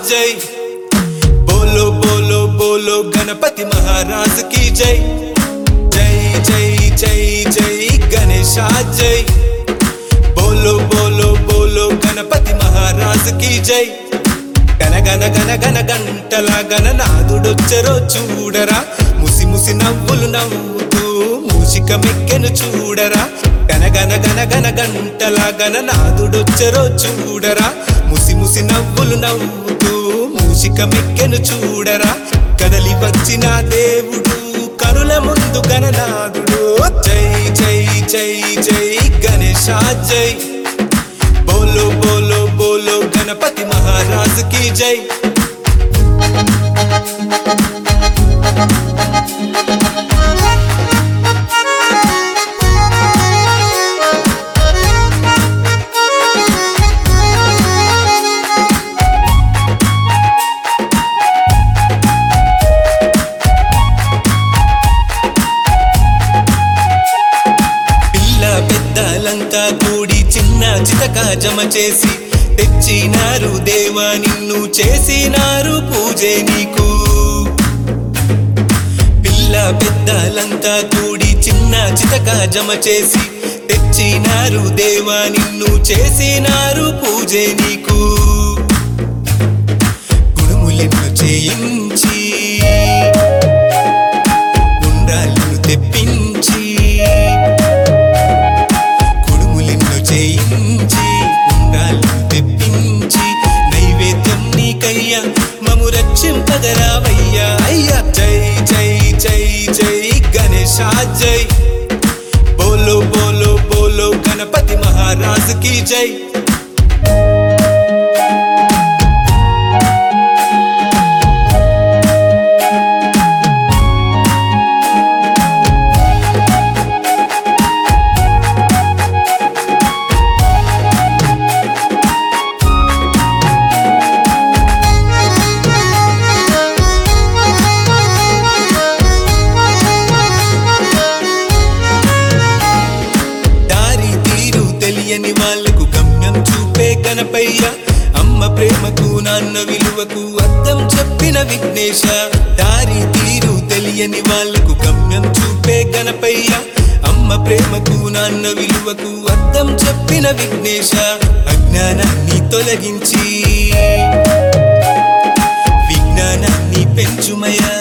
జై బోలో బోలో బోలో గణపతి మహారాజ్ की జై జై జై జై జై గణేశ జై బోలో బోలో బోలో గణపతి మహారాజ్ की జై గన గన గన గన గంటల గణనాథుడొచ్చరో చూడరా ముసి ముసి నవ్వులు నవ్వుతూ మూషిక మెక్కెను చూడరా గన గన గన గన గంటల గణనాథుడొచ్చరో చూడరా ముసి ముసి నవ్వులు నవ్వుతూ మూషిక మెక్కెను చూడరా కదలి వచ్చిన దేవుడు కనుల ముందు గణనాథుడు జై జై జై జై గణేశ జై బోలో బోలో బోలో గణపతి మహారాజ్ की జై పిల్ల పెద్దలంతా కూడి చిన్న చితక జమ చేసి తెచ్చినారు దేవా నిన్ను చేసినారు పూజే నీకు పిల్ల పెద్దలంతా కూడి చిన్న చితక జమ చేసి తెచ్చినారు దేవా నిన్ను చేసినారు పూజే నీకు గుణములెన్ను చేయించి ఉండ్రాళ్ళు తెప్పించి కుడుములెన్నో చేయించి ఉండాలు తెప్పించి నైవేద్యం నీకయ్యా మము రక్షింపగరావయ్యా అయ్యా జై జై జై జై గణేశ జై బోలో బోలో బోలో గణపతి మహారాజ్ की జై దారి తీరు తెలియని వాళ్ళకు గమ్యం చూపే గణపయ్య అమ్మ ప్రేమకు నాన్న విలువకు అర్థం చెప్పిన విఘ్నేశ దారి తీరు తెలియని వాళ్ళకు గమ్యం చూపే గణపయ్య అమ్మ ప్రేమకు నాన్న విలువకు అర్థం చెప్పిన విఘ్నేశ అజ్ఞానాన్ని తొలగించి విజ్ఞానాన్ని పెంచుమయా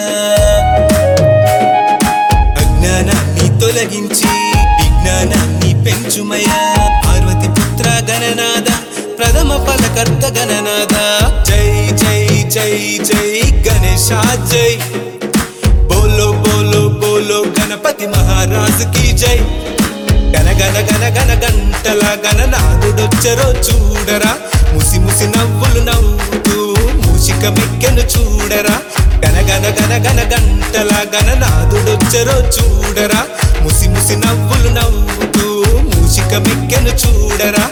అజ్ఞానాన్ని తొలగించి విజ్ఞానాన్ని పెంచుమయా పార్వతి పుత్ర గణనాద ప్రథమ ఫలకర్త గణనాద జై జై జై జై గణేశ జై బోలో బోలో బోలో గణపతి మహారాజ్ की జై గన గన గన గన గంటల గణనాథుడొచ్చరో చూడరా ముసి ముసి నవ్వులు నవ్వుతూ మూషిక మెక్కెను చూడరా గన గన గన గన గంటల గణనాథుడొచ్చరో చూడరా ముసి ముసి నవ్వులు నవ్వుతూ మూషిక మెక్కెను చూడరా